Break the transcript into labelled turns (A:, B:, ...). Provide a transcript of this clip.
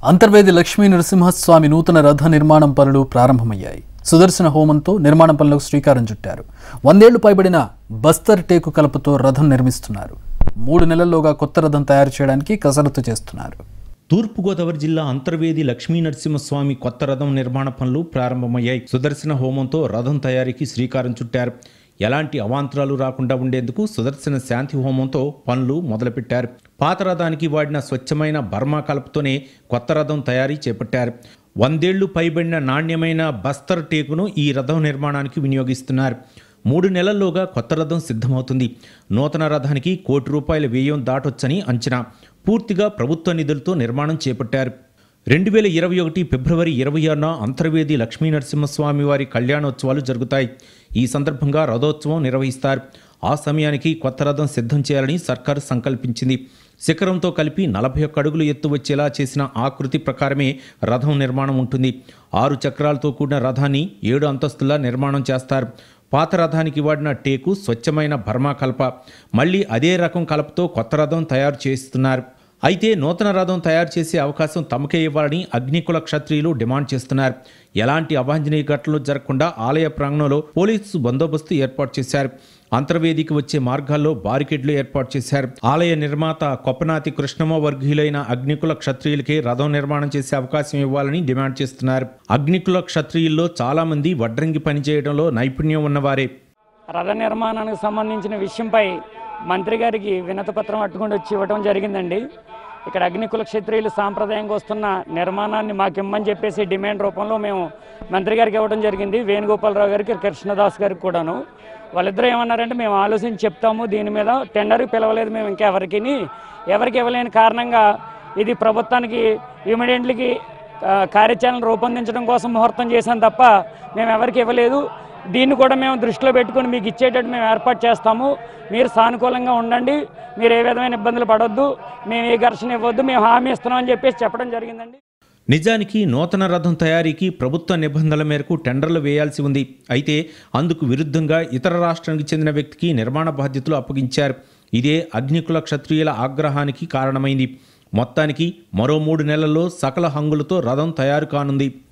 A: అంతర్వేది లక్ష్మీ నరసింహస్వామి నూతన రథ నిర్మాణం పనులు ప్రారంభమయ్యాయి సుదర్శన హోమంతో నిర్మాణ పనులకు శ్రీకారం చుట్టారు వందేళ్లు పైబడిన బస్తర్ టేకు కలపతో రథం నిర్మిస్తున్నారు మూడు నెలల్లోగా కొత్త రథం తయారు చేయడానికి కసరత్తు చేస్తున్నారు
B: తూర్పుగోదావరి జిల్లా అంతర్వేది లక్ష్మీ నరసింహస్వామి కొత్త రథం నిర్మాణ పనులు ప్రారంభమయ్యాయి సుదర్శన హోమంతో రథం తయారీకి శ్రీకారం చుట్టారు ఎలాంటి అవాంతరాలు రాకుండా ఉండేందుకు సుదర్శన శాంతి హోమంతో పనులు మొదలుపెట్టారు పాత రథానికి వాడిన స్వచ్ఛమైన బర్మా కలపతోనే కొత్త రథం తయారీ చేపట్టారు వందేళ్లు పైబడిన నాణ్యమైన బస్తర్ టేకును ఈ రథం నిర్మాణానికి వినియోగిస్తున్నారు మూడు నెలల్లోగా కొత్త రథం సిద్ధమవుతుంది నూతన రథానికి కోటి రూపాయల వ్యయం దాటొచ్చని అంచనా పూర్తిగా ప్రభుత్వ నిధులతో నిర్మాణం చేపట్టారు రెండు వేల ఇరవై ఒకటి ఫిబ్రవరి ఇరవై ఆరున అంతర్వేది లక్ష్మీ నరసింహస్వామి వారి కళ్యాణోత్సవాలు జరుగుతాయి ఈ సందర్భంగా రథోత్సవం నిర్వహిస్తారు ఆ సమయానికి కొత్త రథం సిద్ధం చేయాలని సర్కారు సంకల్పించింది శిఖరంతో కలిపి నలభై ఒక్క అడుగులు ఎత్తు వచ్చేలా చేసిన ఆకృతి ప్రకారమే రథం నిర్మాణం ఉంటుంది ఆరు చక్రాలతో కూడిన రథాన్ని ఏడు అంతస్తుల నిర్మాణం చేస్తారు పాత రథానికి వాడిన టేకు స్వచ్ఛమైన బర్మా కలప మళ్ళీ అదే రకం కలపతో కొత్త రథం తయారు చేస్తున్నారు అయితే నూతన రథం తయారు చేసే అవకాశం తమకే ఇవ్వాలని అగ్నికుల క్షత్రియులు డిమాండ్ చేస్తున్నారు ఎలాంటి అవాంఛనీయ ఘటనలు జరగకుండా ఆలయ ప్రాంగణంలో పోలీసు బందోబస్తు ఏర్పాటు చేశారు అంతర్వేదికి వచ్చే మార్గాల్లో బారికేడ్లు ఏర్పాటు చేశారు ఆలయ నిర్మాత కొప్పనాతి కృష్ణమ వర్గీయులైన అగ్నికుల క్షత్రియులకే రథం నిర్మాణం చేసే అవకాశం ఇవ్వాలని డిమాండ్ చేస్తున్నారు అగ్నికుల క్షత్రియుల్లో చాలా మంది వడ్రంగి పనిచేయడంలో నైపుణ్యం ఉన్నవారే
C: రథ నిర్మాణానికి సంబంధించిన విషయంపై మంత్రి గారికి వినతి పత్రం అట్టుకొని వచ్చి ఇవ్వడం జరిగిందండి ఇక్కడ అగ్నికుల క్షత్రియులు సాంప్రదాయంగా వస్తున్న నిర్మాణాన్ని మాకు ఇమ్మని చెప్పేసి డిమాండ్ రూపంలో మేము మంత్రి గారికి ఇవ్వడం జరిగింది వేణుగోపాలరావు గారికి కృష్ణదాస్ గారికి కూడాను వాళ్ళిద్దరూ ఏమన్నారంటే మేము ఆలోచించి చెప్తాము దీని మీద టెండర్కి పిలవలేదు మేము ఇంకా ఎవరికి ఎవరికి ఇవ్వలేని కారణంగా ఇది ప్రభుత్వానికి ఇమీడియట్లీకి కార్యాచరణ రూపొందించడం కోసం ముహూర్తం చేశాం తప్ప మేము ఎవరికి ఇవ్వలేదు దీన్ని కూడా మేము దృష్టిలో పెట్టుకొని మీకు ఇచ్చేటట్టు మేము ఏర్పాటు చేస్తాము మీరు సానుకూలంగా ఉండండి మీరు ఏ విధమైన ఇబ్బందులు పడొద్దు మేము ఏ ఘర్షణ ఇవ్వద్దు మేము హామీ ఇస్తున్నాం అని చెప్పేసి చెప్పడం జరిగిందండి
B: నిజానికి నూతన రథం తయారీకి ప్రభుత్వ నిబంధనల మేరకు టెండర్లు వేయాల్సి ఉంది అయితే అందుకు విరుద్ధంగా ఇతర రాష్ట్రానికి చెందిన వ్యక్తికి నిర్మాణ బాధ్యతలు అప్పగించారు ఇదే అగ్నికుల క్షత్రియుల ఆగ్రహానికి కారణమైంది మొత్తానికి మరో మూడు నెలల్లో సకల హంగులతో రథం తయారు కానుంది